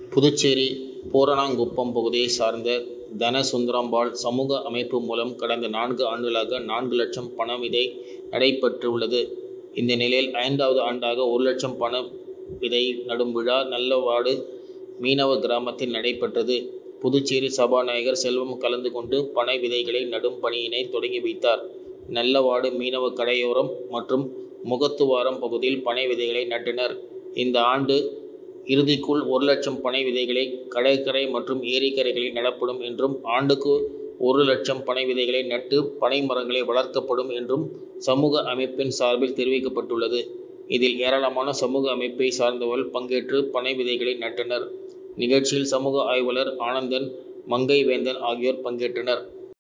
புதுச்சேரி பூரணாங்குப்பம் பகுதியை சார்ந்த தனசுந்தரம்பாள் சமூக அமைப்பு மூலம் கடந்த நான்கு ஆண்டுகளாக நான்கு லட்சம் பண விதை நடைபெற்றுள்ளது. இந்த நிலையில் ஐந்தாவது ஆண்டாக ஒரு லட்சம் பண விதை நடும் விழா நல்லவாடு மீனவ கிராமத்தில் நடைபெற்றது. புதுச்சேரி சபாநாயகர் செல்வம் கலந்து கொண்டு பனை விதைகளை நடும் பணியினை தொடங்கி வைத்தார். நல்லவாடு மீனவ கரையோரம் மற்றும் முகத்துவாரம் பகுதியில் பனை விதைகளை நட்டனர். இந்த ஆண்டு இறுதிக்குள் ஒரு லட்சம் பனை விதைகளை கடற்கரை மற்றும் ஏரிக்கரைகளில் நடப்படும் என்றும் ஆண்டுக்கு ஒரு லட்சம் பனை விதைகளை நட்டு பனை மரங்களை வளர்க்கப்படும் என்றும் சமூக அமைப்பின் சார்பில் தெரிவிக்கப்பட்டுள்ளது. இதில் ஏராளமான சமூக அமைப்பை சார்ந்தவர்கள் பங்கேற்று பனை விதைகளை நட்டனர். நிகழ்ச்சியில் சமூக ஆர்வலர் ஆனந்தன் மங்கைவேந்தன் ஆகியோர் பங்கேற்றனர்.